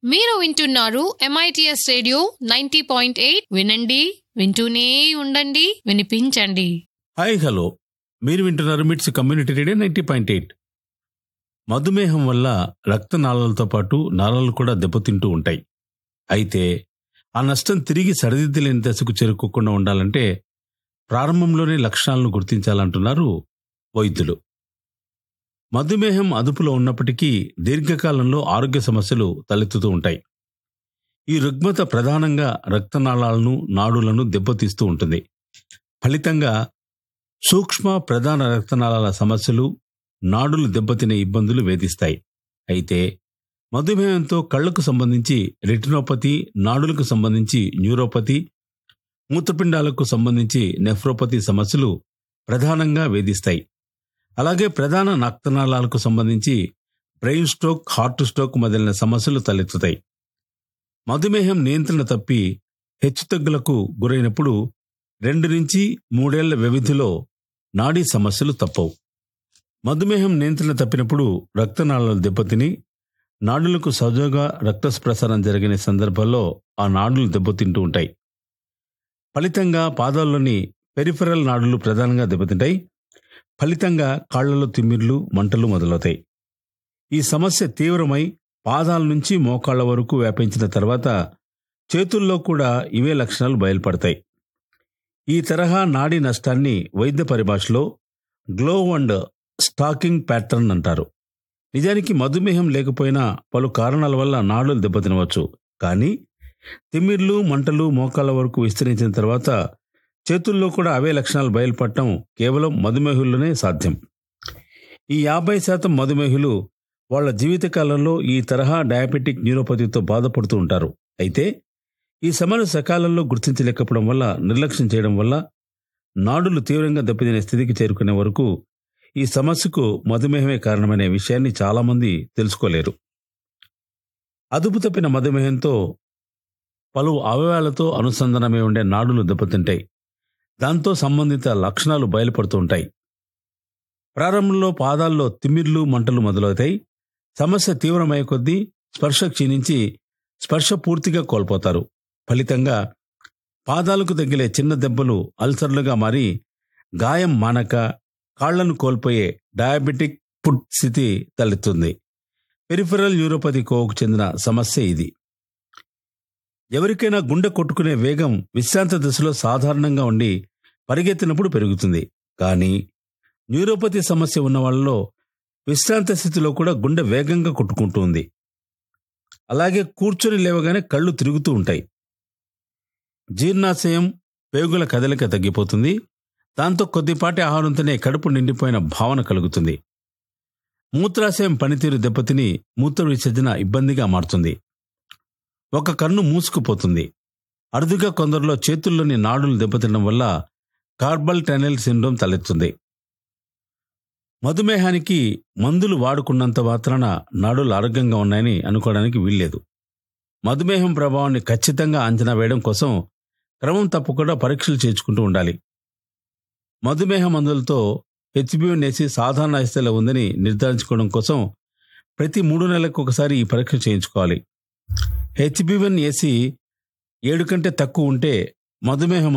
మీరు వింటున్నారు MITS radio ninety point eight వినండి వింటూనే ఉండండి వినిపించండి హాయ్ హలో మీరు వింటున్నారు MITS community radio ninety point eight మధుమేహం వల్ల రక్తనాళాలతో పాటు నాళాలు కూడా దెబ్బతింటూ ఉంటాయి అయితే ఆ నష్టం తిరిగి సరిదిద్దలేని దశకు చేరుకోకుండా ఉండాలంటే ప్రారంభంలోనే లక్షణాలను గుర్తించాలంటున్నారు వైద్యులు మధుమేహం అదుపులో ఉన్నప్పటికీ దీర్ఘకాలంలో ఆరోగ్య సమస్యలు తలెత్తుతూ ఉంటాయి ఈ రుగ్మత ప్రధానంగా రక్తనాళాలను నాడులను దెబ్బతీస్తూ ఉంటుంది ఫలితంగా సూక్ష్మ ప్రధాన రక్తనాళాల సమస్యలు నాడులు దెబ్బతినే ఇబ్బందులు వేధిస్తాయి అయితే మధుమేహంతో కళ్లకు సంబంధించి రెటినోపతి నాడులకు సంబంధించి న్యూరోపతి మూత్రపిండాలకు సంబంధించి నెఫ్రోపతి సమస్యలు ప్రధానంగా వేధిస్తాయి అలాగే ప్రధాన రక్తనాళాలకు సంబంధించి బ్రెయిన్ స్ట్రోక్ హార్ట్ స్ట్రోక్ మొదలైన సమస్యలు తలెత్తుతాయి మధుమేహం నియంత్రణ తప్పి హెచ్చుతగ్గులకు గురైనప్పుడు రెండు నుంచి మూడేళ్ల వ్యవధిలో నాడీ సమస్యలు తప్పవు మధుమేహం నియంత్రణ తప్పినప్పుడు రక్తనాళాలు దెబ్బతిని నాడులకు సహజంగా రక్త ప్రసారం జరిగిన సందర్భాల్లో ఆ నాడులు దెబ్బతింటూ ఉంటాయి ఫలితంగా పాదాల్లోని పెరిఫెరల్ నాడులు ప్రధానంగా దెబ్బతింటాయి ఫలితంగా కాళ్లలో తిమ్మిర్లు మంటలు మొదలవుతాయి ఈ సమస్య తీవ్రమై పాదాల నుంచి మోకాళ్ల వరకు వ్యాపించిన తర్వాత చేతుల్లో కూడా ఇవే లక్షణాలు బయలుపడతాయి ఈ తరహా నాడీ నష్టాన్ని వైద్య పరిభాషలో గ్లో అండ్ స్టాకింగ్ ప్యాటర్న్ అంటారు నిజానికి మధుమేహం లేకపోయినా పలు కారణాల వల్ల నాడులు దెబ్బతినవచ్చు కానీ తిమ్మిర్లు మంటలు మోకాళ్ళ వరకు విస్తరించిన తర్వాత చేతుల్లో కూడా అవే లక్షణాలు బయలుపడటం కేవలం మధుమేహుల్లోనే సాధ్యం ఈ యాభై శాతం మధుమేహులు వాళ్ళ జీవితకాలంలో ఈ తరహా డయాబెటిక్ న్యూరోపతితో బాధపడుతూ ఉంటారు అయితే ఈ సమస్య సకాలంలో గుర్తించలేకపోవడం వల్ల నిర్లక్ష్యం చేయడం వల్ల నాడులు తీవ్రంగా దెబ్బతినే స్థితికి చేరుకునే వరకు ఈ సమస్యకు మధుమేహమే కారణమనే విషయాన్ని చాలామంది తెలుసుకోలేరు అదుపు తప్పిన మధుమేహంతో పలు అవయవాలతో అనుసంధానమై ఉండే నాడులు దెబ్బతింటాయి దాంతో సంబంధిత లక్షణాలు బయలుపడుతూ ఉంటాయి ప్రారంభంలో పాదాల్లో తిమ్మిర్లు మంటలు మొదలవుతాయి సమస్య తీవ్రమయ్యే కొద్దీ స్పర్శ క్షీణించి స్పర్శ పూర్తిగా కోల్పోతారు ఫలితంగా పాదాలకు తగిలే చిన్న దెబ్బలు అల్సర్లుగా మారి గాయం మానక కాళ్లను కోల్పోయే డయాబెటిక్ ఫుడ్ స్థితి తలెత్తుంది పెరిఫెరల్ న్యూరోపతి కోవకు చెందిన సమస్య ఇది ఎవరికైనా గుండె కొట్టుకునే వేగం విశ్రాంత దశలో సాధారణంగా ఉండి పరిగెత్తినప్పుడు పెరుగుతుంది కానీ న్యూరోపతి సమస్య ఉన్న వాళ్ళలో విశ్రాంత స్థితిలో కూడా గుండె వేగంగా కొట్టుకుంటుంది అలాగే కూర్చొని లేవగానే కళ్ళు తిరుగుతూ ఉంటాయి జీర్ణాశయం పేగుల కదలిక తగ్గిపోతుంది దాంతో కొద్దిపాటి ఆహారంతోనే కడుపు నిండిపోయిన భావన కలుగుతుంది మూత్రాశయం పనితీరు దెబ్బతిని మూత్ర విసర్జన ఇబ్బందిగా మారుతుంది ఒక కన్ను మూసుకుపోతుంది అరుదుగా కొందరిలో చేతుల్లోని నాడులు దెబ్బతినడం వల్ల కార్బల్ టనెల్ సిండ్రోమ్ తలెత్తుంది మధుమేహానికి మందులు వాడుకున్నంత మాత్రాన నాడులు ఆరోగ్యంగా ఉన్నాయని అనుకోవడానికి వీల్లేదు మధుమేహం ప్రభావాన్ని ఖచ్చితంగా అంచనా వేయడం కోసం క్రమం తప్పకుండా పరీక్షలు చేర్చుకుంటూ ఉండాలి మధుమేహ మందులతో హెచ్బిఓనేసి సాధారణ స్థితిలో ఉందని నిర్ధారించుకోవడం కోసం ప్రతి మూడు నెలలకు ఒకసారి ఈ పరీక్ష చేయించుకోవాలి హెచ్బివన్ ఏసీ ఏడు కంటే తక్కువ ఉంటే మధుమేహం